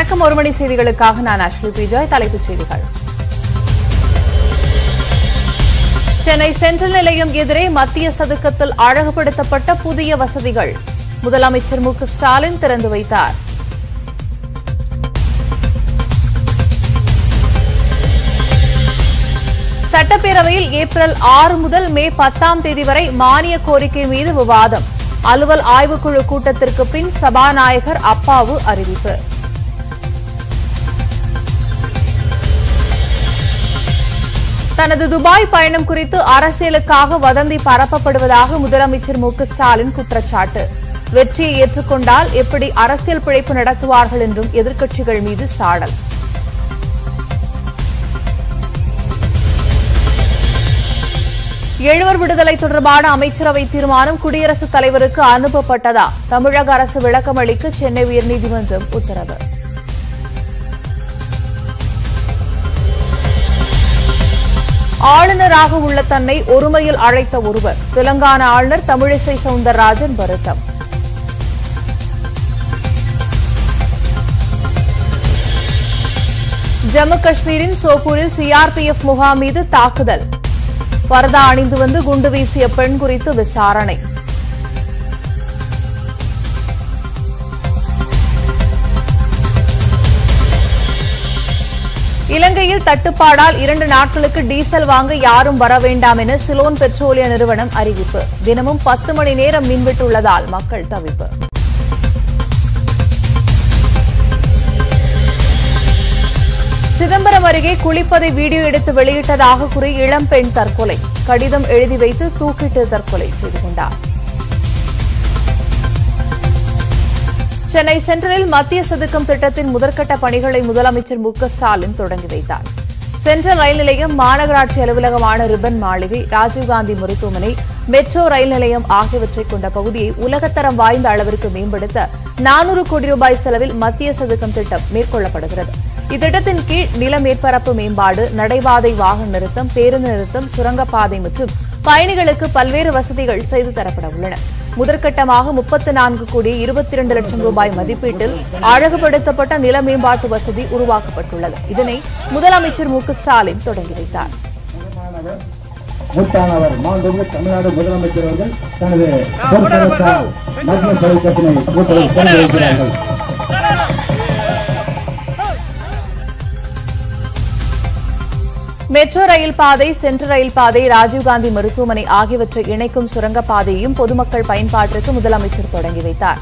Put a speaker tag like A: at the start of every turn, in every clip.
A: வணக்கம் ஒரு மணி செய்திகளுக்காக நான் அஸ்வி விஜய் தலைப்புச் செய்திகள் சென்னை சென்ட்ரல் நிலையம் எதிரே மத்திய சதுக்கத்தில் அழகுபடுத்தப்பட்ட புதிய வசதிகள் முதலமைச்சர் மு க ஸ்டாலின் திறந்து வைத்தார் சட்டப்பேரவையில் ஏப்ரல் ஆறு முதல் மே பத்தாம் தேதி வரை மானிய கோரிக்கை மீது விவாதம் அலுவல் ஆய்வுக்குழு கூட்டத்திற்கு பின் சபாநாயகர் அப்பாவு அறிவிப்பு தனது துபாய் பயணம் குறித்து அரசியலுக்காக வதந்தி பரப்பப்படுவதாக முதலமைச்சர் மு க ஸ்டாலின் குற்றச்சாட்டு வெற்றியை ஏற்றுக்கொண்டால் எப்படி அரசியல் பிழைப்பு நடத்துவார்கள் என்றும் எதிர்க்கட்சிகள் மீது சாடல் எழுவர் விடுதலை தொடர்பான அமைச்சரவை தீர்மானம் குடியரசுத் தலைவருக்கு அனுப்பப்பட்டதா தமிழக அரசு விளக்கம் அளிக்க சென்னை உயர்நீதிமன்றம் உத்தரவு ஆளுநராக உள்ள தன்னை ஒருமையில் அழைத்த ஒருவர் தெலங்கானா ஆளுநர் தமிழிசை சவுந்தரராஜன் வருத்தம் ஜம்மு காஷ்மீரின் சோப்பூரில் சிஆர்பிஎஃப் முகாம் மீது தாக்குதல் பரதா அணிந்து வந்து குண்டு வீசிய பெண் குறித்து விசாரணை இலங்கையில் தட்டுப்பாடால் இரண்டு நாட்களுக்கு டீசல் வாங்க யாரும் வர வேண்டாம் என சிலோன் பெட்ரோலிய நிறுவனம் அறிவிப்பு தினமும் பத்து மணி நேரம் மின்விட்டுள்ளதால் மக்கள் தவிப்பு சிதம்பரம் அருகே குளிப்பதை வீடியோ எடுத்து வெளியிட்டதாக கூறி இளம்பெண் தற்கொலை கடிதம் எழுதி வைத்து தூக்கிட்டு தற்கொலை செய்து கொண்டார் சென்னை சென்ட்ரலில் மத்திய சதுக்கம் திட்டத்தின் முதற்கட்ட பணிகளை முதலமைச்சர் மு க ஸ்டாலின் தொடங்கி வைத்தார் சென்ட்ரல் ரயில் நிலையம் மாநகராட்சி அலுவலகமான ரிப்பன் மாளிகை ராஜீவ்காந்தி மருத்துவமனை மெட்ரோ ரயில் நிலையம் ஆகியவற்றை கொண்ட பகுதியை உலகத்தரம் வாய்ந்த அளவிற்கு மேம்படுத்த நானூறு கோடி ரூபாய் செலவில் மத்திய சதுக்கம் திட்டம் மேற்கொள்ளப்படுகிறது இத்திட்டத்தின் கீழ் நில மேற்பரப்பு மேம்பாடு நடைபாதை வாகன நிறுத்தம் பேருந்து நிறுத்தம் சுரங்கப்பாதை மற்றும் பயணிகளுக்கு பல்வேறு வசதிகள் செய்து தரப்பட உள்ளன முதற்கட்டமாக முப்பத்து நான்கு கோடி இருபத்தி இரண்டு லட்சம் ரூபாய் மதிப்பீட்டில் அழகுபடுத்தப்பட்ட நில மேம்பாட்டு வசதி உருவாக்கப்பட்டுள்ளது இதனை முதலமைச்சர் மு க ஸ்டாலின் தொடங்கி வைத்தார்
B: மூத்தானவர் மாண்புமிகு தமிழ்நாடு முதலமைச்சர் அவர்கள் தனது பொறுப்பேற்றால் மத்திய சதுக்கத்தினை கூட்டத்தில் திறந்து வைக்கிறார்கள்
A: மெட்ரோ ரயில் பாதை சென்ட்ரல் ரயில் பாதை ராஜீவ்காந்தி மருத்துவமனை ஆகியவற்றை இணைக்கும் சுரங்கப்பாதையையும் பொதுமக்கள் பயன்பாட்டிற்கு முதலமைச்சர் தொடங்கி வைத்தார்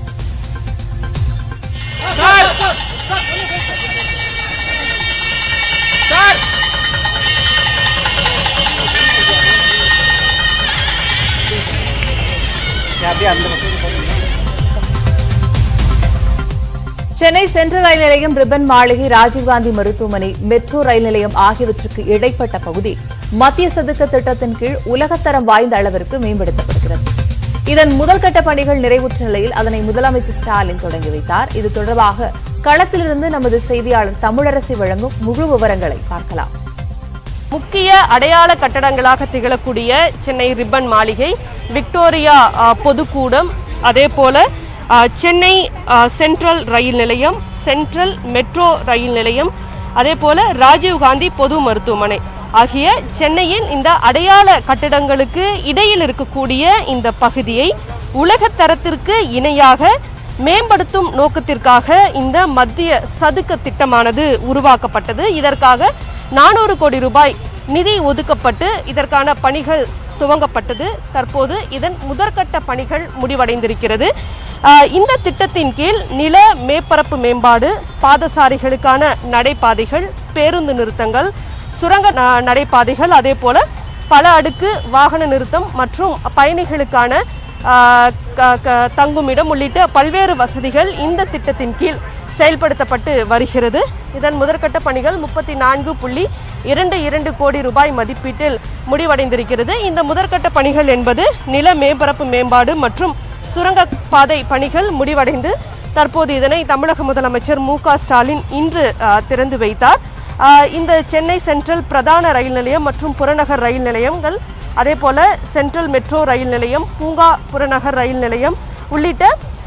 A: சென்னை சென்ட்ரல் ரயில் நிலையம் ரிப்பன் மாளிகை ராஜீவ்காந்தி மருத்துவமனை மெட்ரோ ரயில் நிலையம் ஆகியவற்றுக்கு இடைப்பட்ட பகுதி மத்திய சதுக்க திட்டத்தின் கீழ் உலகத்தரம் வாய்ந்த அளவிற்கு மேம்படுத்தப்படுகிறது இதன் முதல்கட்ட பணிகள் நிறைவுற்ற நிலையில் அதனை முதலமைச்சர் ஸ்டாலின் தொடங்கி வைத்தார் இது தொடர்பாக களத்திலிருந்து நமது செய்தியாளர் தமிழரசி வழங்கும் முழு விவரங்களை பார்க்கலாம்
C: முக்கிய அடையாள கட்டடங்களாக திகழக்கூடிய சென்னை ரிப்பன் மாளிகை விக்டோரியா ஆ, பொதுக்கூடம் அதே போல ஆ, சென்னை ஆ, சென்ட்ரல் ரயில் நிலையம் சென்ட்ரல் மெட்ரோ ரயில் நிலையம் அதே போல ராஜீவ்காந்தி பொது மருத்துவமனை ஆகிய சென்னையின் இந்த அடையாள கட்டடங்களுக்கு இடையில் இருக்கக்கூடிய இந்த பகுதியை உலகத் தரத்திற்கு இணையாக மேம்படுத்தும் நோக்கத்திற்காக இந்த மத்திய சதுக்க திட்டமானது உருவாக்கப்பட்டது இதற்காக நானூறு கோடி ரூபாய் நிதி ஒதுக்கப்பட்டு இதற்கான பணிகள் துவங்கப்பட்டது தற்போது இதன் முதற்கட்ட பணிகள் முடிவடைந்திருக்கிறது ஆஹ் இந்த திட்டத்தின் கீழ் நில மேற்பரப்பு மேம்பாடு பாதசாரிகளுக்கான நடைபாதைகள் பேருந்து நிறுத்தங்கள் சுரங்க ந- நடைபாதைகள் அதே போல பல அடுக்கு வாகன நிறுத்தம் மற்றும் பயணிகளுக்கான ஆஹ் க- க- தங்குமிடம் உள்ளிட்ட பல்வேறு வசதிகள் இந்த திட்டத்தின் கீழ் செயல்படுத்தப்பட்டு வருகிறது இதன் முதற்கட்ட பணிகள் முப்பத்தி நான்கு புள்ளி இரண்டு இரண்டு கோடி ரூபாய் மதிப்பீட்டில் முடிவடைந்திருக்கிறது இந்த முதற்கட்ட பணிகள் என்பது நில மேற்பரப்பு மேம்பாடு மற்றும் சுரங்க பாதை பணிகள் முடிவடைந்து தற்போது இதனை தமிழக முதலமைச்சர் மு க ஸ்டாலின் இன்று ஆஹ், திறந்து வைத்தார் ஆஹ், இந்த சென்னை சென்ட்ரல் பிரதான ரயில் நிலையம் மற்றும் புறநகர் ரயில் நிலையங்கள் அதே போல சென்ட்ரல் மெட்ரோ ரயில் நிலையம் பூங்கா புறநகர் ரயில் நிலையம் உள்ளிட்ட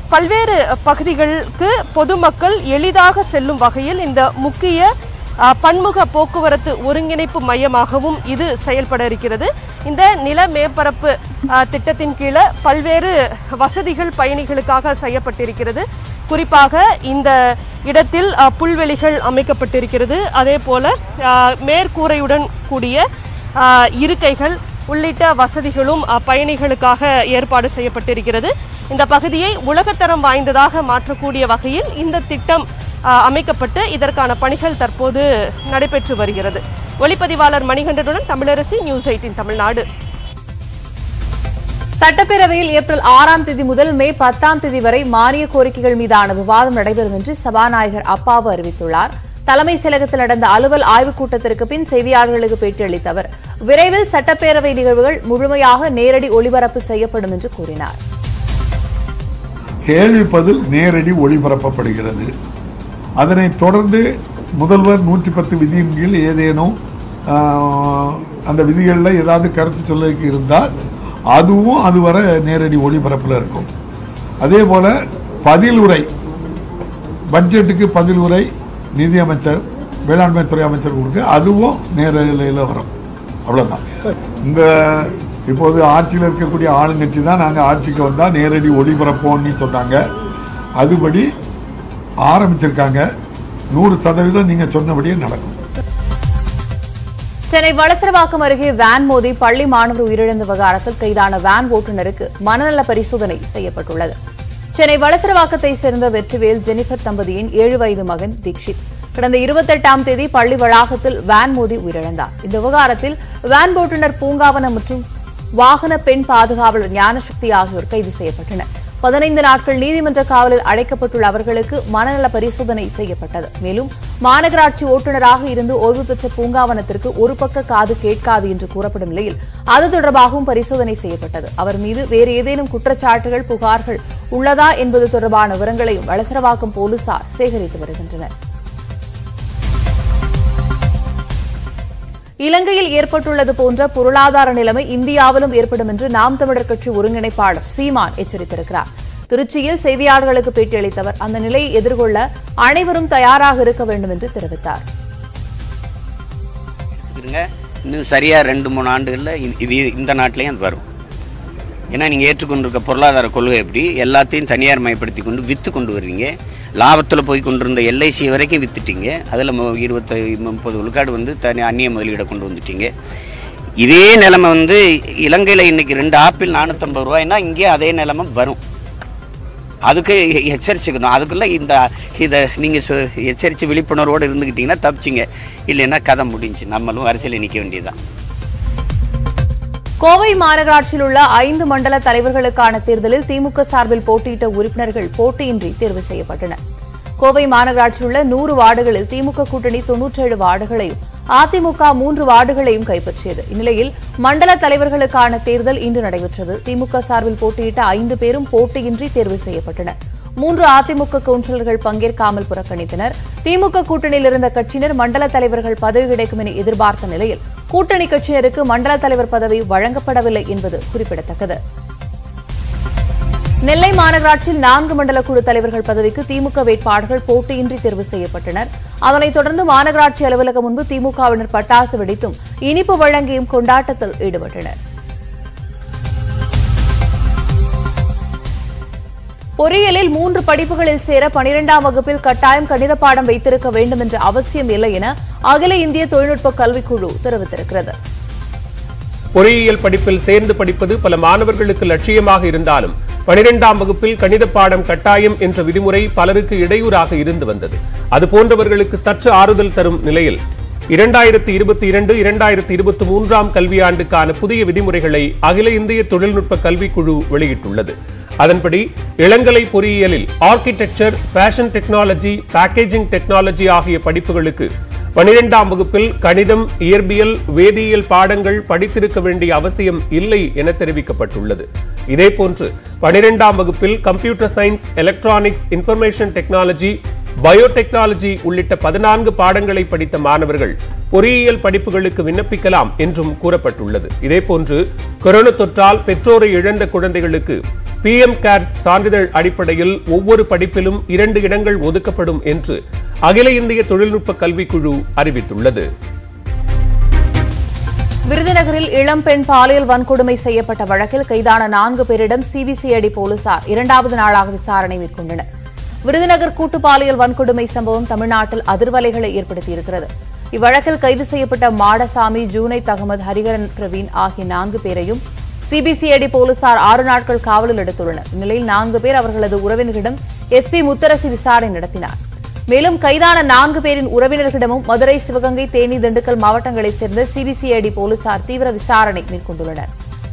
C: பல்வேறு பகுதிகளுக்கு பொதுமக்கள் எளிதாக செல்லும் வகையில் இந்த முக்கிய அஹ், பன்முக போக்குவரத்து ஒருங்கிணைப்பு மையமாகவும் இது செயல்பட இருக்கிறது இந்த நில மேற்பரப்பு அஹ், திட்டத்தின் கீழே பல்வேறு வசதிகள் பயணிகளுக்காக செய்யப்பட்டிருக்கிறது குறிப்பாக இந்த இடத்தில் அஹ், புல்வெளிகள் அமைக்கப்பட்டிருக்கிறது அதே போல அஹ், மேற்கூரையுடன் கூடிய அஹ், இருக்கைகள் உள்ளிட்ட வசதிகளும் அஹ், பயணிகளுக்காக ஏற்பாடு செய்யப்பட்டிருக்கிறது இந்த பகுதியை உலகத்தரம் வாய்ந்ததாக மாற்றக்கூடிய வகையில் இந்த திட்டம் அஹ், அமைக்கப்பட்டு இதற்கான பணிகள் தற்போது நடைபெற்று வருகிறது ஒளிப்பதிவாளர் மணிகண்டனுடன் தமிழரசி நியூஸ் எயிட்டின் தமிழ்நாடு
A: சட்டப்பேரவையில் ஏப்ரல் ஆறாம் தேதி முதல் மே பத்தாம் தேதி வரை மானிய கோரிக்கைகள் மீதான விவாதம் நடைபெறும் என்று சபாநாயகர் அப்பாவு அறிவித்துள்ளார் தலைமை செயலகத்தில் நடந்த அலுவல் ஆய்வுக் கூட்டத்திற்கு பின் செய்தியாளர்களுக்கு பேட்டியளித்த அவர் விரைவில் சட்டப்பேரவை நிகழ்வுகள் முழுமையாக நேரடி ஒளிபரப்பு செய்யப்படும் என்று கூறினார்
D: கேள்வி பதில் நேரடி ஒளிபரப்பப்படுகிறது அதனைத் தொடர்ந்து முதல்வர் நூற்றி பத்து விதியின் கீழ் ஏதேனும் ஆஹ், அந்த விதிகளில் ஏதாவது கருத்து சொல்லுக்கு இருந்தால் அதுவும் அதுவரை நேரடி ஒளிபரப்பில் இருக்கும் அதே போல பதிலுரை பட்ஜெட்டுக்கு பதிலுரை நிதியமைச்சர் வேளாண்மை துறை அமைச்சர் கொடுக்க அதுவும் நேரலையில் வரும் அவ்வளவுதான் இந்த இப்போது ஆட்சியில் இருக்கக்கூடிய ஆளுங்கட்சி தான் நாங்கள் ஆட்சிக்கு வந்தால் நேரடி ஒளிபரப்போம்னு சொன்னாங்க அதுபடி ஆரம்பிச்சிருக்காங்க நூறு சதவீதம் நீங்கள் சொன்னபடியே நடக்கும்
A: சென்னை வளசரவாக்கம் அருகே வேன் மோதி பள்ளி மாணவர் உயிரிழந்த விவகாரத்தில் கைதான வேன் ஓட்டுநருக்கு மனநல பரிசோதனை செய்யப்பட்டுள்ளது சென்னை வளசரவாக்கத்தை சேர்ந்த வெற்றிவேல் ஜெனிஃபர் தம்பதியின் ஏழு வயது மகன் தீக்ஷித் கடந்த இருபத்தெட்டாம் தேதி பள்ளி வளாகத்தில் வேன் மோதி உயிரிழந்தார் இந்த விவகாரத்தில் வேன் ஓட்டுநர் பூங்காவனம் மற்றும் வாகன பெண் பாதுகாவலர் ஞானசக்தி ஆகியோர் கைது செய்யப்பட்டனர் பதினைந்து நாட்கள் நீதிமன்ற காவலில் அடைக்கப்பட்டுள்ள அவர்களுக்கு மனநல பரிசோதனை செய்யப்பட்டது மேலும் மாநகராட்சி ஓட்டுநராக இருந்து ஓய்வு பெற்ற பூங்காவனத்திற்கு ஒரு பக்க காது கேட்காது என்று கூறப்படும் நிலையில் அது தொடர்பாகவும் பரிசோதனை செய்யப்பட்டது அவர் மீது வேறு ஏதேனும் குற்றச்சாட்டுகள் புகார்கள் உள்ளதா என்பது தொடர்பான விவரங்களையும் வளசரவாக்கம் போலீசார் சேகரித்து வருகின்றனர் இலங்கையில் ஏற்பட்டுள்ளது போன்ற பொருளாதார நிலைமை இந்தியாவிலும் ஏற்படும் என்று நாம் தமிழர் கட்சி ஒருங்கிணைப்பாளர் சீமான் எச்சரித்திருக்கிறார் திருச்சியில் செய்தியாளர்களுக்கு பேட்டியளித்தவர் அந்த நிலையை எதிர்கொள்ள அனைவரும் தயாராக இருக்க வேண்டும் என்று தெரிவித்தார்
E: இருக்குதுங்க இன்னும் சரியாக ரெண்டு மூணு ஆண்டுகளில் இது இந்த நாட்டிலையும் அது வரும் ஏன்னா நீங்கள் ஏற்றுக்கொண்டிருக்க பொருளாதார கொள்கை எப்படி எல்லாத்தையும் தனியார் மயப்படுத்தி கொண்டு விற்று கொண்டு வர்றீங்க லாபத்தில் போய் கொண்டிருந்த எல்ஐசி வரைக்கும் விற்றுட்டீங்க அதில் இருபத்தி முப்பது விழுக்காடு வந்து தனி அந்நிய முதலீடை கொண்டு வந்துட்டீங்க இதே நிலைமை வந்து இலங்கையில் இன்னைக்கு ரெண்டு ஆப்பிள் நானூற்றம்பது ரூபாய்னா இங்கே அதே நிலைமை வரும் அதுக்கு எ- எச்சரிச்சுக்கணும் அதுக்குள்ளே இந்த இதை நீங்கள் எச்சரித்து விழிப்புணர்வோடு இருந்துக்கிட்டீங்கன்னா தப்பிச்சிங்க இல்லைன்னா கதை முடிஞ்சு நம்மளும் அரசியலில் நிற்க வேண்டியதுதான்
A: கோவை மாநகராட்சியில் உள்ள ஐந்து மண்டல தலைவர்களுக்கான தேர்தலில் திமுக சார்பில் போட்டியிட்ட உறுப்பினர்கள் போட்டியின்றி தேர்வு செய்யப்பட்டனர் கோவை மாநகராட்சியில் உள்ள நூறு வார்டுகளில் திமுக கூட்டணி தொன்னூற்றேழு வார்டுகளையும் அதிமுக மூன்று வார்டுகளையும் கைப்பற்றியது இந்நிலையில் மண்டல தலைவர்களுக்கான தேர்தல் இன்று நடைபெற்றது திமுக சார்பில் போட்டியிட்ட ஐந்து பேரும் போட்டியின்றி தேர்வு செய்யப்பட்டனர் மூன்று அதிமுக கவுன்சிலர்கள் பங்கேற்காமல் புறக்கணித்தனர் திமுக கூட்டணியில் இருந்த கட்சியினர் மண்டல தலைவர்கள் பதவி கிடைக்கும் என எதிர்பார்த்த நிலையில் கூட்டணி கட்சியினருக்கு மண்டல தலைவர் பதவி வழங்கப்படவில்லை என்பது குறிப்பிடத்தக்கது நெல்லை மாநகராட்சியில் நான்கு மண்டல குழு தலைவர்கள் பதவிக்கு திமுக வேட்பாளர்கள் போட்டியின்றி தேர்வு செய்யப்பட்டனர் அதனைத் தொடர்ந்து மாநகராட்சி அலுவலகம் முன்பு திமுகவினர் பட்டாசு வெடித்தும் இனிப்பு வழங்கியும் கொண்டாட்டத்தில் ஈடுபட்டனர் பொறியியலில் மூன்று படிப்புகளில் சேர பனிரெண்டாம் வகுப்பில் கட்டாயம் கணித பாடம் வைத்திருக்க வேண்டும் என்ற அவசியம் இல்லை என அகில இந்திய தொழில்நுட்ப கல்விக்குழு தெரிவித்திருக்கிறது
F: பொறியியல் படிப்பில் சேர்ந்து படிப்பது பல மாணவர்களுக்கு லட்சியமாக இருந்தாலும் பனிரெண்டாம் வகுப்பில் கணித பாடம் கட்டாயம் என்ற விதிமுறை பலருக்கு இடையூறாக இருந்து வந்தது அது போன்றவர்களுக்கு சற்று ஆறுதல் தரும் நிலையில் இரண்டாயிரத்தி இருபத்தி இரண்டு இரண்டாயிரத்தி இருபத்தி மூன்றாம் கல்வியாண்டுக்கான புதிய விதிமுறைகளை அகில இந்திய தொழில்நுட்ப கல்விக்குழு வெளியிட்டுள்ளது அதன்படி இளங்கலை பொறியியலில் architecture fashion technology packaging technology ஆகிய படிப்புகளுக்கு பனிரெண்டாம் வகுப்பில் கணிதம் இயற்பியல் வேதியியல் பாடங்கள் படித்திருக்க வேண்டிய அவசியம் இல்லை என தெரிவிக்கப்பட்டுள்ளது இதேபோன்று பனிரெண்டாம் வகுப்பில் computer science electronics information technology biotechnology உள்ளிட்ட பதினான்கு பாடங்களை படித்த மாணவர்கள் பொறியியல் படிப்புகளுக்கு விண்ணப்பிக்கலாம் என்றும் கூறப்பட்டுள்ளது இதேபோன்று கொரோனா தொற்றால் பெற்றோரை இழந்த குழந்தைகளுக்கு பிஎம் கேர்ஸ் சான்றிதழ் அடிப்படையில் ஒவ்வொரு படிப்பிலும் இரண்டு இடங்கள் ஒதுக்கப்படும் என்று அகில இந்திய தொழில்நுட்ப கல்விக்குழு அறிவித்துள்ளது
A: விருதுநகரில் இளம்பெண் பாலியல் வன்கொடுமை செய்யப்பட்ட வழக்கில் கைதான நான்கு பேரிடம் சிபிசிஐடி போலீசார் இரண்டாவது நாளாக விசாரணை மேற்கொண்டனர் விருதுநகர் கூட்டு பாலியல் வன்கொடுமை சம்பவம் தமிழ்நாட்டில் அதிர்வலைகளை ஏற்படுத்தியிருக்கிறது இவ்வழக்கில் கைது செய்யப்பட்ட மாடசாமி ஜூனைத் அகமது ஹரிகரன் பிரவீன் ஆகிய நான்கு பேரையும் சிபிசிஐடி போலீசார் ஆறு நாட்கள் காவலில் எடுத்துள்ளனர் இந்நிலையில் நான்கு பேர் அவர்களது உறவினர்களிடம் எஸ்பி முத்தரசி விசாரணை நடத்தினார் மேலும் கைதான நான்கு பேரின் உறவினர்களிடமும் மதுரை சிவகங்கை தேனி திண்டுக்கல் மாவட்டங்களைச் சேர்ந்த சிபிசிஐடி போலீசார் தீவிர விசாரணை மேற்கொண்டுள்ளனர்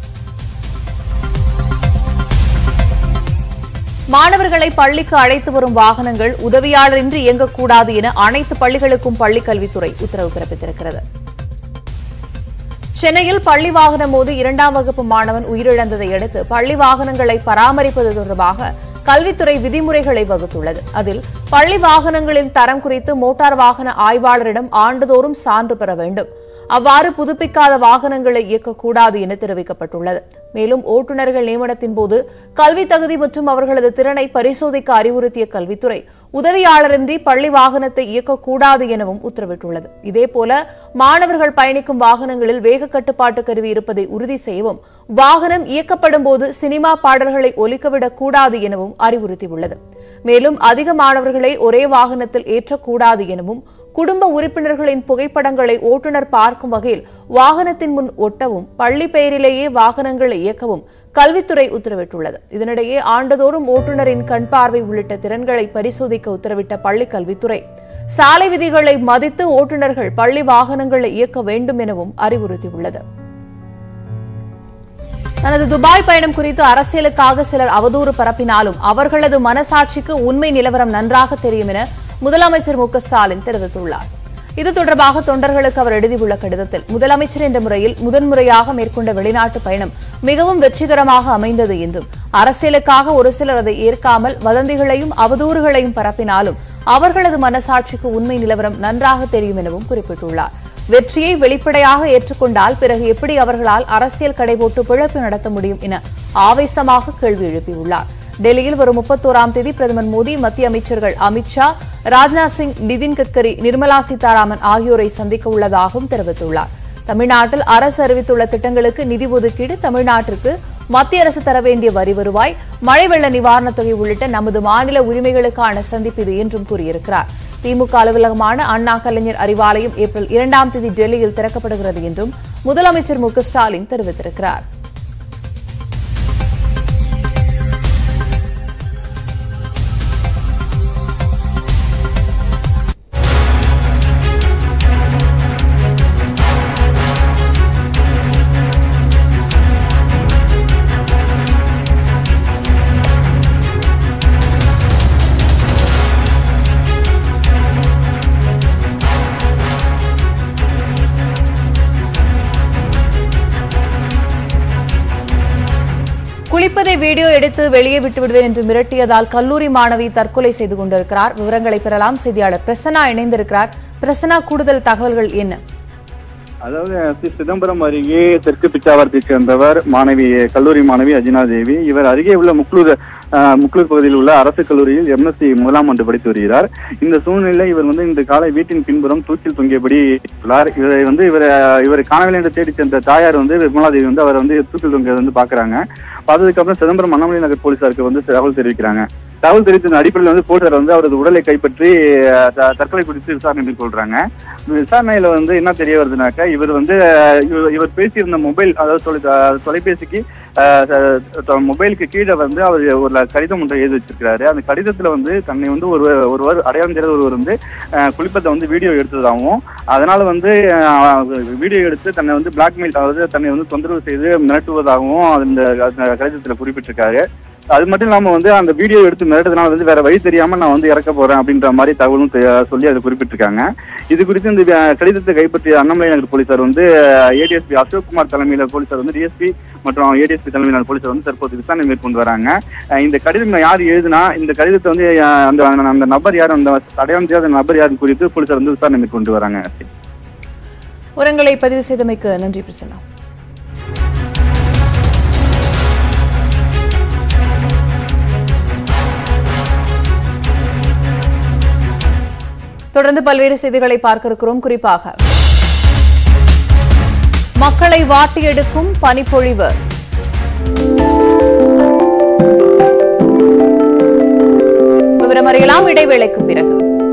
A: மாணவர்களை பள்ளிக்கு அழைத்து வரும் வாகனங்கள் உதவியாளரின்றி இயங்கக்கூடாது என அனைத்து பள்ளிகளுக்கும் பள்ளிக் கல்வித்துறை உத்தரவு பிறப்பித்திருக்கிறது சென்னையில் பள்ளி வாகனம் மோதி இரண்டாம் வகுப்பு மாணவன் உயிரிழந்ததை அடுத்து பள்ளி வாகனங்களை பராமரிப்பது தொடர்பாக கல்வித்துறை விதிமுறைகளை வகுத்துள்ளது அதில் பள்ளி வாகனங்களின் தரம் குறித்து மோட்டார் வாகன ஆய்வாளரிடம் ஆண்டுதோறும் சான்று பெற வேண்டும் அவ்வாறு புதுப்பிக்காத வாகனங்களை இயக்கக்கூடாது என தெரிவிக்கப்பட்டுள்ளது மேலும் ஓட்டுநர்கள் நியமனத்தின் போது கல்வி தகுதி மற்றும் அவர்களது திறனை பரிசோதிக்க அறிவுறுத்திய கல்வித்துறை உதவியாளரின்றி பள்ளி வாகனத்தை இயக்கக்கூடாது எனவும் உத்தரவிட்டுள்ளது இதேபோல மாணவர்கள் பயணிக்கும் வாகனங்களில் வேக கட்டுப்பாட்டு கருவி இருப்பதை உறுதி செய்யவும் வாகனம் இயக்கப்படும் போது சினிமா பாடல்களை ஒலிக்கவிடக் கூடாது எனவும் அறிவுறுத்தியுள்ளது மேலும் அதிக மாணவர்களை ஒரே வாகனத்தில் ஏற்றக்கூடாது எனவும் குடும்ப உறுப்பினர்களின் புகைப்படங்களை ஓட்டுநர் பார்க்கும் வகையில் வாகனத்தின் முன் ஒட்டவும் பள்ளி பெயரிலேயே வாகனங்களை இயக்கவும் கல்வித்துறை உத்தரவிட்டுள்ளது இதனிடையே ஆண்டுதோறும் ஓட்டுநரின் கண் பார்வை உள்ளிட்ட திறன்களை பரிசோதிக்க உத்தரவிட்ட பள்ளி கல்வித்துறை சாலை விதிகளை மதித்து ஓட்டுநர்கள் பள்ளி வாகனங்களை இயக்க வேண்டும் எனவும் அறிவுறுத்தியுள்ளது தனது துபாய் பயணம் குறித்து அரசியலுக்காக சிலர் அவதூறு பரப்பினாலும் அவர்களது மனசாட்சிக்கு உண்மை நிலவரம் நன்றாக தெரியும் என முதலமைச்சர் மு க ஸ்டாலின் தெரிவித்துள்ளார் இது தொடர்பாக தொண்டர்களுக்கு அவர் எழுதியுள்ள கடிதத்தில் முதலமைச்சர் என்ற முறையில் முதன்முறையாக மேற்கொண்ட வெளிநாட்டு பயணம் மிகவும் வெற்றிகரமாக அமைந்தது என்றும் அரசியலுக்காக ஒரு சிலர் அதை ஏற்காமல் வதந்திகளையும் அவதூறுகளையும் பரப்பினாலும் அவர்களது மனசாட்சிக்கு உண்மை நிலவரம் நன்றாக தெரியும் எனவும் குறிப்பிட்டுள்ளார் வெற்றியை வெளிப்படையாக ஏற்றுக்கொண்டால் பிறகு எப்படி அவர்களால் அரசியல் கடைபோட்டு பிழப்பு நடத்த முடியும் என ஆவேசமாக கேள்வி எழுப்பியுள்ளார் டெல்லியில் வரும் முப்பத்தோராம் தேதி பிரதமர் மோடி மத்திய அமைச்சர்கள் அமித்ஷா ராஜ்நாத் சிங் நிதின் கட்கரி நிர்மலா சீதாராமன் ஆகியோரை சந்திக்க உள்ளதாகவும் தெரிவித்துள்ளார் தமிழ்நாட்டில் அரசு அறிவித்துள்ள திட்டங்களுக்கு நிதி ஒதுக்கீடு தமிழ்நாட்டிற்கு மத்திய அரசு தர வேண்டிய வரி வருவாய் மழை வெள்ள நிவாரணத் தொகை உள்ளிட்ட நமது மாநில உரிமைகளுக்கான சந்திப்பு இது என்றும் கூறியிருக்கிறார் திமுக அலுவலகமான அண்ணா கலைஞர் அறிவாலயம் ஏப்ரல் இரண்டாம் தேதி டெல்லியில் திறக்கப்படுகிறது என்றும் முதலமைச்சர் மு க ஸ்டாலின் தெரிவித்திருக்கிறார் குளிப்பதை வீடியோ எடுத்து வெளியே விட்டு விடுவேன் என்று மிரட்டியதால் கல்லூரி மாணவி தற்கொலை செய்து கொண்டிருக்கிறார் விவரங்களை பெறலாம் செய்தியாளர் பிரசன்னா இணைந்திருக்கிறார் பிரசன்னா கூடுதல் தகவல்கள் என்ன
G: அதாவது ஸ்ரீ சிதம்பரம் அருகே தெற்கு பிச்சாவரத்தைச் சேர்ந்தவர் மாணவி கல்லூரி மாணவி அஜினா தேவி இவர் அருகே உள்ள முக்லூர் அஹ், முக்லூர் பகுதியில் உள்ள அரசு கல்லூரியில் எம்எஸ்சி முதலாம் ஆண்டு படித்து வருகிறார் இந்த சூழ்நிலையில் இவர் வந்து இந்த காலை வீட்டின் பின்புறம் தூக்கில் தொங்கியபடி உள்ளார் இவரை வந்து இவரை இவர் காணவில்லை என்று தேடி சென்ற தாயார் வந்து விமலா தேவி வந்து அவர் வந்து தூக்கில் தொங்கியதை வந்து பாக்குறாங்க பார்த்ததுக்கு அப்புறம் சிதம்பரம் அண்ணாமலை நகர் போலீசாருக்கு வந்து தகவல் தெரிவிக்கிறாங்க தகவல் தெரிவித்த அடிப்படையில் வந்து போலீசார் வந்து அவரது உடலை கைப்பற்றி அஹ், த- தற்கொலை குறித்து விசாரணை மேற்கொள்றாங்க விசாரணையில வந்து என்ன தெரிய வருதுனாக்கா இவர் வந்து அஹ், இவர் இவர் பேசியிருந்த மொபைல் அதாவது தொலை அஹ், தொலைபேசிக்கு அஹ், த- த- மொபைலுக்கு கீழே வந்து அவர் ஒரு கடிதம் ஒன்றை எழுதி வச்சிருக்கிறாரு அந்த கடிதத்துல வந்து தன்னை வந்து ஒரு ஒருவர் அடையாளம் தெரியாத ஒருவர் வந்து அஹ், குளிப்பதை வந்து வீடியோ எடுத்ததாகவும் அதனால வந்து அஹ், வீடியோ எடுத்து தன்னை வந்து பிளாக்மெயில் அதாவது தன்னை வந்து தொந்தரவு செய்து மிரட்டுவதாகவும் அந்த அந்த கடிதத்துல குறிப்பிட்டிருக்காரு அது மட்டும் இல்லாம வந்து அந்த வீடியோ எடுத்து மிரட்டதுனால வந்து வேற வழி தெரியாம நான் வந்து இறக்க போறேன் அப்படின்ற மாதிரி தகவலும் தெ- சொல்லி அதை குறிப்பிட்டிருக்காங்க இது குறித்து இந்த அஹ், கடிதத்தை கைப்பற்றிய அண்ணாமலை நகர் போலீசார் வந்து ஏடிஎஸ்பி அசோக்குமார் தலைமையில போலீசார் வந்து டிஎஸ்பி மற்றும் ஏடிஎஸ்பி தலைமையிலான போலீசார் வந்து தற்போது விசாரணை மேற்கொண்டு வராங்க அஹ், இந்த கடிதம் யார் எழுதுனா இந்த கடிதத்தை வந்து அஹ், அந்த அந்த நபர் யார் அந்த அடையாளம் தெரியாத நபர் யார் குறித்து போலீசார் வந்து விசாரணை மேற்கொண்டு வராங்க
A: உரங்களை பதிவு செய்தமைக்கு நன்றி பிரசன்னா தொடர்ந்து பல்வேறு செய்திகளை பார்க்க இருக்கிறோம் குறிப்பாக மக்களை வாட்டியெடுக்கும் பனிப்பொழிவு விவரம் அறியலாம் இடைவேளைக்கு பிறகு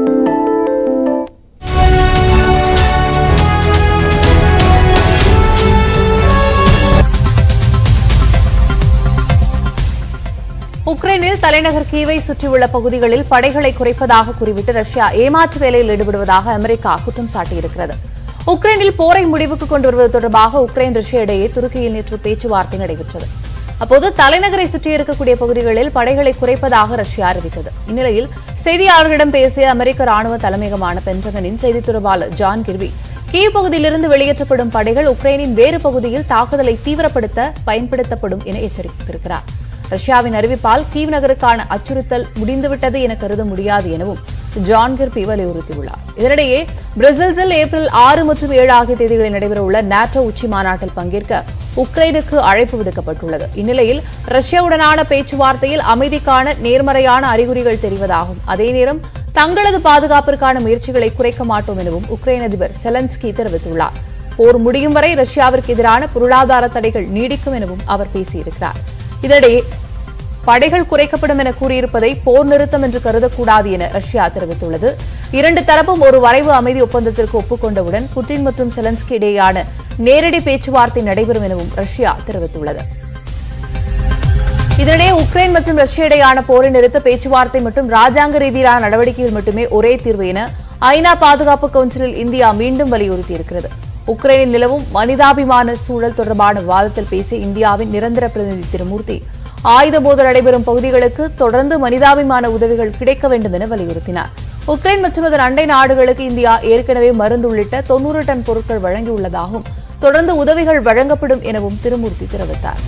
A: உக்ரைனில் தலைநகர் கீவை சுற்றியுள்ள பகுதிகளில் படைகளை குறைப்பதாக கூறிவிட்டு ரஷ்யா ஏமாற்று வேலையில் ஈடுபடுவதாக அமெரிக்கா குற்றம் சாட்டியிருக்கிறது உக்ரைனில் போரை முடிவுக்கு கொண்டு வருவது தொடர்பாக உக்ரைன் ரஷ்யா இடையே துருக்கியில் நேற்று பேச்சுவார்த்தை நடைபெற்றது அப்போது தலைநகரை சுற்றி இருக்கக்கூடிய பகுதிகளில் படைகளை குறைப்பதாக ரஷ்யா அறிவித்தது இந்நிலையில் செய்தியாளர்களிடம் பேசிய அமெரிக்க ராணுவ தலைமையகமான பென்டகனின் செய்தித் தொடர்பாளர் ஜான் கிர்வி கீவ் பகுதியிலிருந்து வெளியேற்றப்படும் படைகள் உக்ரைனின் வேறு பகுதியில் தாக்குதலை தீவிரப்படுத்த பயன்படுத்தப்படும் என எச்சரித்திருக்கிறார் ரஷ்யாவின் அறிவிப்பால் கீவ் நகருக்கான அச்சுறுத்தல் முடிந்துவிட்டது என கருத முடியாது எனவும் ஜான் கிர்பி வலியுறுத்தியுள்ளார் இதனிடையே பிரசல்ஸில் ஏப்ரல் ஆறு மற்றும் ஏழு ஆகிய தேதிகளில் நடைபெறவுள்ள நாட்டோ உச்சி மாநாட்டில் பங்கேற்க உக்ரைனுக்கு அழைப்பு விடுக்கப்பட்டுள்ளது இந்நிலையில் ரஷ்யாவுடனான பேச்சுவார்த்தையில் அமைதிக்கான நேர்மறையான அறிகுறிகள் தெரிவதாகும் அதே நேரம் தங்களது பாதுகாப்பிற்கான முயற்சிகளை குறைக்க மாட்டோம் எனவும் உக்ரைன் அதிபர் செலன்ஸ்கி தெரிவித்துள்ளார் போர் முடியும் வரை ரஷ்யாவிற்கு எதிரான பொருளாதார தடைகள் நீடிக்கும் எனவும் அவர் பேசியிருக்கிறார் இதனிடையே படைகள் குறைக்கப்படும் என கூறியிருப்பதை போர் நிறுத்தம் என்று கருதக்கூடாது என ரஷ்யா தெரிவித்துள்ளது இரண்டு தரப்பும் ஒரு வரைவு அமைதி ஒப்பந்தத்திற்கு ஒப்புக்கொண்டவுடன் புட்டின் மற்றும் செலன்ஸ்கி இடையேயான நேரடி பேச்சுவார்த்தை நடைபெறும் எனவும் ரஷ்யா தெரிவித்துள்ளது இதனிடையே உக்ரைன் மற்றும் ரஷ்யா இடையான போரை நிறுத்த பேச்சுவார்த்தை மற்றும் ராஜாங்க ரீதியிலான நடவடிக்கைகள் மட்டுமே ஒரே தீர்வு என ஐநா பாதுகாப்பு கவுன்சிலில் இந்தியா மீண்டும் வலியுறுத்தியிருக்கிறது உக்ரைனில் நிலவும் மனிதாபிமான சூழல் தொடர்பான விவாதத்தில் பேசிய இந்தியாவின் நிரந்தர பிரதிநிதி திருமூர்த்தி ஆயுத மோதல் நடைபெறும் பகுதிகளுக்கு தொடர்ந்து மனிதாபிமான உதவிகள் கிடைக்க வேண்டும் என வலியுறுத்தினார் உக்ரைன் மற்றும் அதன் அண்டை நாடுகளுக்கு இந்தியா ஏற்கனவே மருந்து உள்ளிட்ட தொன்னூறு டன் பொருட்கள் வழங்கியுள்ளதாகவும் தொடர்ந்து உதவிகள் வழங்கப்படும் எனவும் திருமூர்த்தி தெரிவித்தார்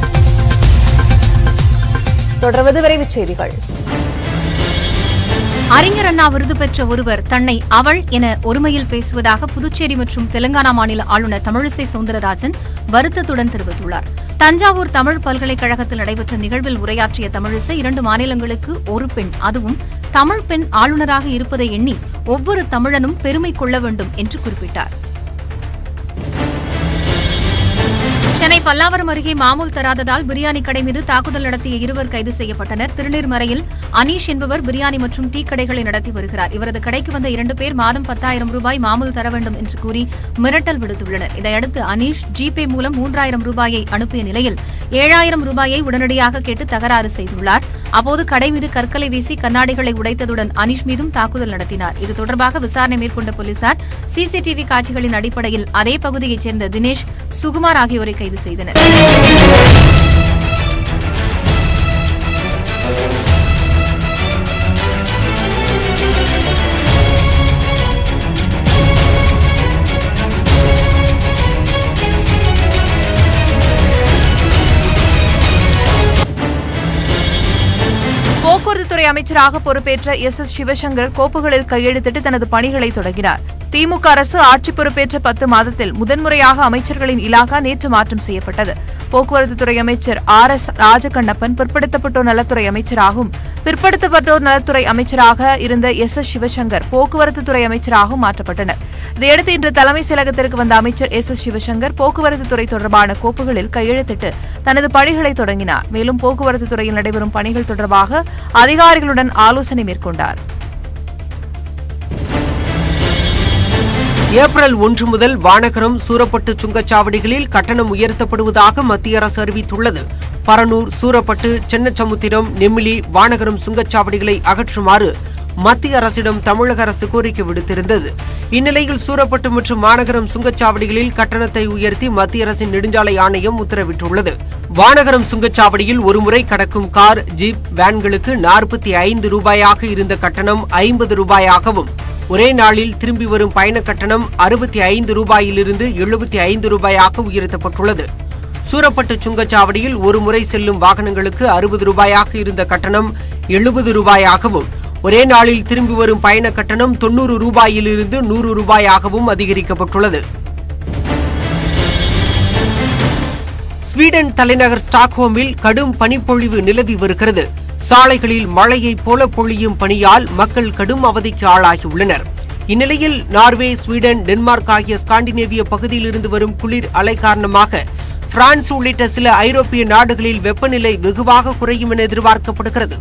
A: தொடர்வது விரைவுச் செய்திகள்
H: அறிஞர் அண்ணா விருது பெற்ற ஒருவர் தன்னை அவள் என ஒருமையில் பேசுவதாக புதுச்சேரி மற்றும் தெலங்கானா மாநில ஆளுநர் தமிழிசை சவுந்தரராஜன் வருத்தத்துடன் தெரிவித்துள்ளார் தஞ்சாவூர் தமிழ் பல்கலைக்கழகத்தில் நடைபெற்ற நிகழ்வில் உரையாற்றிய தமிழிசை இரண்டு மாநிலங்களுக்கு ஒரு பெண் அதுவும் தமிழ் பெண் ஆளுநராக இருப்பதை எண்ணி ஒவ்வொரு தமிழனும் பெருமை கொள்ள வேண்டும் என்று குறிப்பிட்டார் சென்னை பல்லாவரம் அருகே மாமூல் தராததால் பிரியாணி கடை மீது தாக்குதல் நடத்திய இருவர் கைது செய்யப்பட்டனர் திருநீர்மறையில் அனீஷ் என்பவர் பிரியாணி மற்றும் டீ கடைகளை நடத்தி வருகிறார் இவரது கடைக்கு வந்த இரண்டு பேர் மாதம் பத்தாயிரம் ரூபாய் மாமூல் தர வேண்டும் என்று கூறி மிரட்டல் விடுத்துள்ளனர் இதையடுத்து அனீஷ் ஜிபே மூலம் மூன்றாயிரம் ரூபாயை அனுப்பிய நிலையில் ஏழாயிரம் ரூபாயை உடனடியாக கேட்டு தகராறு செய்துள்ளார் அப்போது கடை மீது கற்களை வீசி கண்ணாடிகளை உடைத்ததுடன் அனீஷ் மீதும் தாக்குதல் நடத்தினார் இது தொடர்பாக விசாரணை மேற்கொண்ட போலீசார் சிசிடிவி காட்சிகளின் அடிப்படையில் அதே பகுதியைச் சேர்ந்த தினேஷ் சுகுமார் ஆகியோரை கைது செய்தனர்
A: போக்குவரத்து துறை அமைச்சராக பொறுப்பேற்ற எஸ் எஸ் சிவசங்கர் கோப்புகளில் கையெழுத்திட்டு தனது பணிகளை தொடங்கினார் திமுக அரசு ஆட்சி பொறுப்பேற்ற பத்து மாதத்தில் முதன்முறையாக அமைச்சர்களின் இலாகா நேற்று மாற்றம் செய்யப்பட்டது போக்குவரத்து துறை அமைச்சர் ஆர் எஸ் ராஜகண்ணப்பன் பிற்படுத்தப்பட்டோர் நலத்துறை அமைச்சராகவும் பிற்படுத்தப்பட்டோர் நலத்துறை அமைச்சராக இருந்த எஸ் எஸ் சிவசங்கர் போக்குவரத்து துறை அமைச்சராகவும் மாற்றப்பட்டனர் இதையடுத்து இன்று தலைமை செயலகத்திற்கு வந்த அமைச்சர் எஸ் எஸ் சிவசங்கர் போக்குவரத்து துறை தொடர்பான கோப்புகளில் கையெழுத்திட்டு தனது பணிகளை தொடங்கினார் மேலும் போக்குவரத்து துறையில் நடைபெறும் பணிகள் தொடர்பாக அதிகாரிகளுடன் ஆலோசனை மேற்கொண்டார்
I: ஏப்ரல் ஒன்று முதல் வானகரம் சூரப்பட்டு சுங்கச்சாவடிகளில் கட்டணம் உயர்த்தப்படுவதாக மத்திய அரசு அறிவித்துள்ளது பரனூர் சூரப்பட்டு சின்னச்சமுத்திரம் நெமிலி வானகரம் சுங்கச்சாவடிகளை அகற்றுமாறு மத்திய அரசிடம் தமிழக அரசு கோரிக்கை விடுத்திருந்தது இந்நிலையில் சூரப்பட்டு மற்றும் மாநகரம் சுங்கச்சாவடிகளில் கட்டணத்தை உயர்த்தி மத்திய அரசின் நெடுஞ்சாலை ஆணையம் உத்தரவிட்டுள்ளது வானகரம் சுங்கச்சாவடியில் ஒருமுறை கடக்கும் கார் ஜீப் வேன்களுக்கு நாற்பத்தி ஐந்து ரூபாயாக இருந்த கட்டணம் ஐம்பது ரூபாயாகவும் ஒரே நாளில் திரும்பி வரும் பயண கட்டணம் அறுபத்தி ஐந்து ரூபாயிலிருந்து எழுபத்தி ஐந்து ரூபாயாக உயர்த்தப்பட்டுள்ளது சூரப்பட்டு சுங்கச்சாவடியில் ஒரு முறை செல்லும் வாகனங்களுக்கு அறுபது ரூபாயாக இருந்த கட்டணம் எழுபது ரூபாயாகவும் ஒரே நாளில் திரும்பி வரும் பயண கட்டணம் தொண்ணூறு ரூபாயிலிருந்து நூறு ரூபாயாகவும் அதிகரிக்கப்பட்டுள்ளது ஸ்வீடன் தலைநகர் ஸ்டாக்ஹோமில் கடும் பனிப்பொழிவு நிலவி வருகிறது சாலைகளில் மழையைப் போல பொழியும் பனியால் மக்கள் கடும் அவதிக்கு ஆளாகியுள்ளனர் இந்நிலையில் நார்வே ஸ்வீடன் டென்மார்க் ஆகிய ஸ்காண்டினேவிய பகுதியில் இருந்து வரும் குளிர் அலை காரணமாக பிரான்ஸ் உள்ளிட்ட சில ஐரோப்பிய நாடுகளில் வெப்பநிலை வெகுவாக குறையும் என எதிர்பார்க்கப்படுகிறது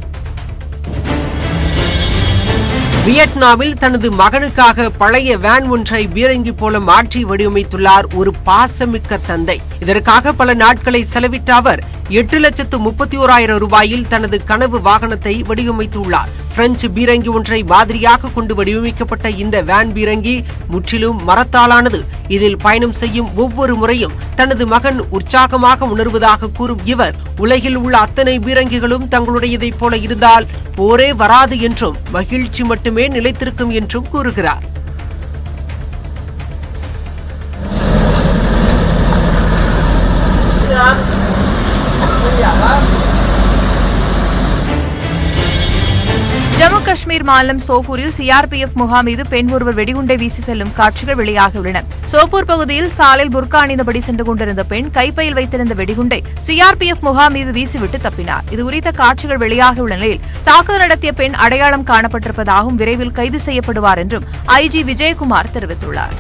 I: வியட்நாமில் தனது மகனுக்காக பழைய வேன் ஒன்றை பீரங்கி போல மாற்றி வடிவமைத்துள்ளார் ஒரு பாசமிக்க தந்தை இதற்காக பல நாட்களை செலவிட்ட அவர் எட்டு லட்சத்து முப்பத்தி ஓராயிரம் ரூபாயில் தனது கனவு வாகனத்தை வடிவமைத்துள்ளார் பிரெஞ்சு பீரங்கி ஒன்றை மாதிரியாக கொண்டு வடிவமைக்கப்பட்ட இந்த வேன் பீரங்கி முற்றிலும் மரத்தாலானது இதில் பயணம் செய்யும் ஒவ்வொரு முறையும் தனது மகன் உற்சாகமாக உணர்வதாக கூறும் இவர் உலகில் உள்ள அத்தனை பீரங்கிகளும் தங்களுடையதைப் போல இருந்தால் போரே வராது என்றும் மகிழ்ச்சி மட்டுமே நிலைத்திருக்கும் என்றும் கூறுகிறார்
A: ஜம்மு காஷ்மீர் மாநிலம் சோப்பூரில் சிஆர்பிஎஃப் முகாம் மீது பெண் ஒருவர் வெடிகுண்டை வீசி செல்லும் காட்சிகள் வெளியாகியுள்ளன சோப்பூர் பகுதியில் சாலையில் புர்கா அணிந்தபடி சென்று கொண்டிருந்த பெண் கைப்பையில் வைத்திருந்த வெடிகுண்டை சிஆர்பிஎஃப் முகாம் மீது வீசிவிட்டு தப்பினார் இது குறித்த காட்சிகள் வெளியாகியுள்ள நிலையில் தாக்குதல் நடத்திய பெண் அடையாளம் காணப்பட்டிருப்பதாகவும் விரைவில் கைது செய்யப்படுவார் என்றும் ஐஜி விஜயகுமார் தெரிவித்துள்ளார்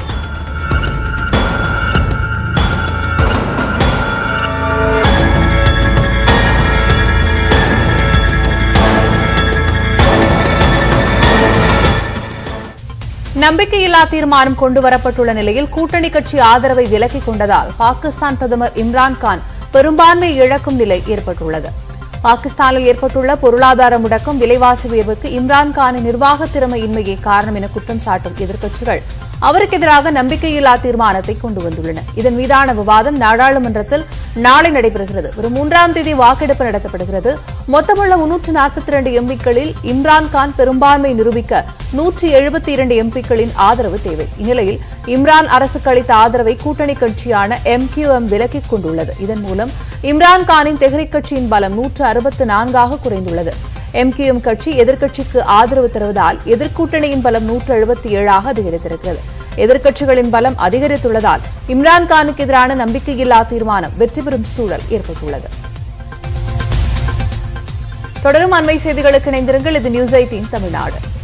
A: நம்பிக்கையில்லா தீர்மானம் கொண்டுவரப்பட்டுள்ள நிலையில் கூட்டணி கட்சி ஆதரவை விலக்கிக் கொண்டதால் பாகிஸ்தான் பிரதமர் இம்ரான்கான் பெரும்பான்மை இழக்கும் நிலை ஏற்பட்டுள்ளது பாகிஸ்தானில் ஏற்பட்டுள்ள பொருளாதார முடக்கம் விலைவாசி உயர்வுக்கு இம்ரான்கானின் நிர்வாக திறமையின்மையே காரணம் என குற்றம் சாட்டும் எதிர்க்கட்சிகள் அவருக்கு எதிராக நம்பிக்கையில்லா தீர்மானத்தை கொண்டு வந்துள்ளன இதன் மீதான விவாதம் நாடாளுமன்றத்தில் நாளை நடைபெறுகிறது வரும் மூன்றாம் தேதி வாக்கெடுப்பு நடத்தப்படுகிறது மொத்தமுள்ள முன்னூற்று நாற்பத்தி இரண்டு எம்பிக்களில் இம்ரான்கான் பெரும்பான்மை நிரூபிக்க நூற்றி எழுபத்தி இரண்டு எம்பிக்களின் ஆதரவு தேவை இந்நிலையில் இம்ரான் அரசுக்கு அளித்த ஆதரவை கூட்டணி கட்சியான எம்கியூஎம் விலக்கிக் கொண்டுள்ளது இதன் மூலம் இம்ரான்கானின் தெஹ்ரிக் கட்சியின் பலம் நூற்று அறுபத்து நான்காக குறைந்துள்ளது எம்கியூஎம் கட்சி எதிர்க்கட்சிக்கு ஆதரவு தருவதால் எதிர்க்கூட்டணியின் பலம் நூற்று எழுபத்தி ஏழாக அதிகரித்திருக்கிறது எதிர்க்கட்சிகளின் பலம் அதிகரித்துள்ளதால் இம்ரான்கானுக்கு எதிரான நம்பிக்கையில்லா தீர்மானம் வெற்றி பெறும் சூழல் ஏற்பட்டுள்ளது தொடரும் அண்மை செய்திகளுக்கு இணைந்திருங்கள் இது நியூஸ் எயிட்டீன் தமிழ்நாடு